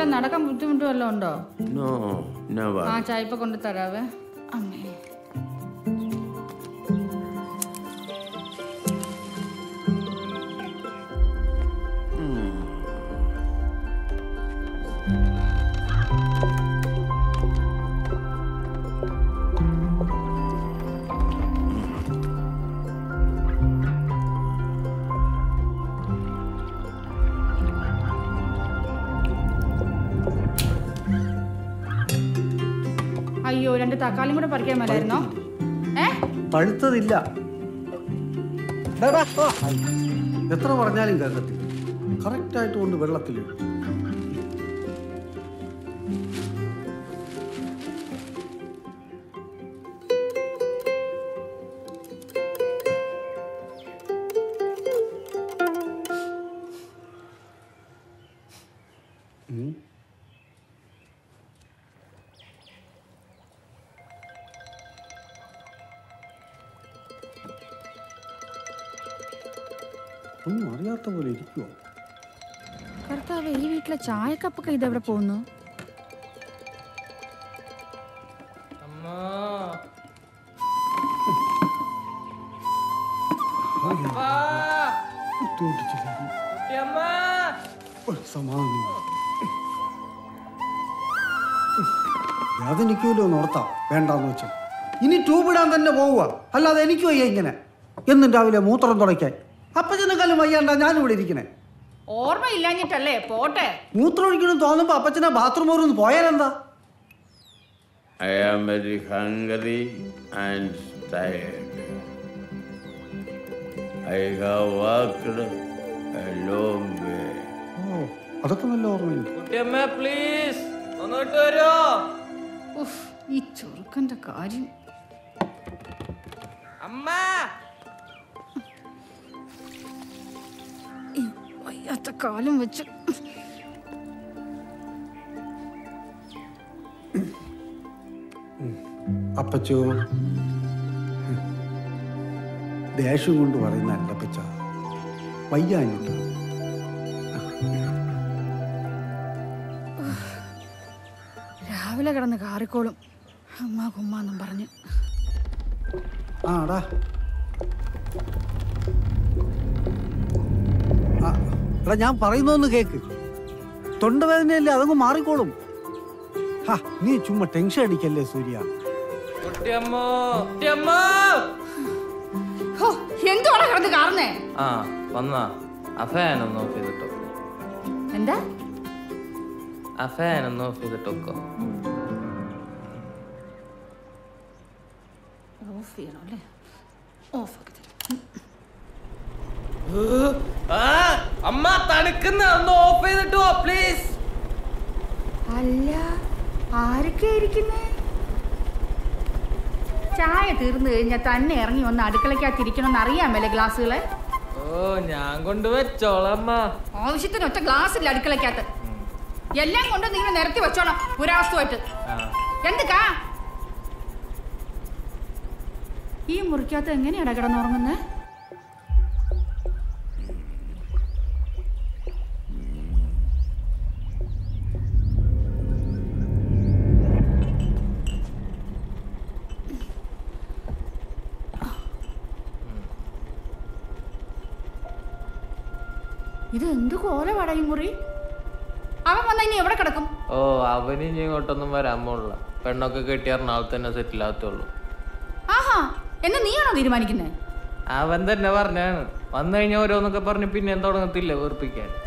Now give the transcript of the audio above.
അച്ഛൻ നടക്കാൻ ബുദ്ധിമുട്ട് വല്ലതും ഉണ്ടോ No, never. ആ ചായ ഇപ്പൊ കൊണ്ട് തരാവേ അമ്മേ അയ്യോ രണ്ട് തക്കാളിയും കൂടെ പറിക്കാൻ മേലായിരുന്നോ ഏ പഴുത്തതില്ല ഡാ, ഡാ, വാ. എത്ര പറഞ്ഞാലും കേൾക്കത്തില്ല കറക്റ്റായിട്ട് കൊണ്ട് വെള്ളത്തിലിടും ഉം. ഒന്നും അറിയാത്ത പോലെ ഇരിക്കുവോ കർത്താവ് ഈ വീട്ടിലെ ചായക്കപ്പൊക്കെ ഇതെവിടെ പോകുന്നു ബുദ്ധിമുട്ടിച്ചില്ല ഒരു സമാധാനം വേദനിക്കൂലോ എന്ന് ഓർത്താ വേണ്ടാന്ന് വെച്ചു ഇനി ട്യൂബ് ഇടാൻ തന്നെ പോവുക അല്ലാതെ എനിക്ക് വയ്യ ഇങ്ങനെ എന്നും രാവിലെ മൂത്രം തുടയ്ക്കാൻ അപ്പച്ചനെക്കാളും വയ്യാണ്ടാ ഞാനിവിടെ ഇരിക്കണേ ഓർമ്മയില്ലാഞ്ഞിട്ടല്ലേ പോട്ടെ മൂത്രം ഒഴിക്കണം തോന്നുമ്പോ അപ്പച്ചനെ ബാത്റൂം ഒന്ന് പോയാലെന്താ I am very hungry and tired. I have walked a long way. ഓ അതൊക്കെ നല്ല ഓർമ്മയുണ്ട് കുട്ടിയമ്മ പ്ലീസ് ഒന്ന് വിട്ട് വരുമോ ഉഫ്, ഈ ചെറുക്കന്റെ കാര്യം അമ്മ ഈ വയ്യാത്ത കാലം വെച്ച് അപ്പച്ചോ ദേഷ്യം കൊണ്ട് പറയുന്ന അല്ല അപ്പച്ച വയ്യാഞ്ഞിട്ട് രാവിലെ കിടന്ന് കാറിക്കോളും അമ്മ കുമ്മാന്നും പറഞ്ഞ് ആടാ ആ, എടാ ഞാൻ പറയുന്നൊന്ന് കേക്ക് തൊണ്ടവേദനയല്ലേ അതങ്ങ് മാറിക്കോളും ഹാ നീ ചുമ്മാ ടെൻഷൻ അടിക്കല്ലേ സൂര്യ കുട്ടിയമ്മ കുട്ടിയമ്മ ഹോ, എന്തുവാണ് കിടന്ന് കാറുന്നേ ആ വന്നാ ആ ഫാൻ ഒന്ന് ഓഫ് ചെയ്തിട്ടോ എന്താ ആ ഫാൻ ഒന്ന് ഓഫ് ചെയ്തിട്ടോ ഓഫ് ചെയ്യണം അല്ലേ ഓഫ് ആക്കി തരാം ആ അമ്മ തണുക്കുന്ന ഒന്ന് ഓഫ് ചെയ്തിട്ടോ പ്ലീസ് അല്ല ആരൊക്കെ ഇരിക്കുന്നേ ചായ തീർന്നു കഴിഞ്ഞാൽ തന്നെ ഇറങ്ങി വന്ന് അടുക്കളയ്ക്കകത്തിരിക്കണമെന്ന് അറിയാമല്ലേ ഗ്ലാസ്സുകളെ ഓ ഞാൻ കൊണ്ട് വെച്ചോളാം അമ്മ ആവശ്യത്തിന് ഒറ്റ ഗ്ലാസ് ഇല്ല അടുക്കളയ്ക്കകത്ത് എല്ലാം കൊണ്ട് നിങ്ങൾ നിരത്തി വെച്ചോണം പുരാവസ്തുവായിട്ട് ആ എന്തുക്കാ ഈ മുറിക്കകത്ത് എങ്ങനെയാടാ കിടന്നുറങ്ങുന്നത് ഇത് എന്ത് കോലവാടാ ഈ മുറി അവൻ വന്ന ഇനി എവിടെ കിടക്കും ഓ അവന് ഇനി ഇങ്ങോട്ടൊന്നും വരാൻ പോണില്ല പെണ്ണൊക്കെ കെട്ടി എറണാകുളത്ത് തന്നെ സെറ്റിൽ ആകത്തുള്ളൂ ആഹാ എന്നെ നീയാണോ തീരുമാനിക്കുന്നത് അവൻ തന്നെ പറഞ്ഞാണ് വന്നു കഴിഞ്ഞാൽ ഓരോന്നൊക്കെ പറഞ്ഞ് പിന്നെ തുടങ്ങത്തില്ല വെറുപ്പിക്കാൻ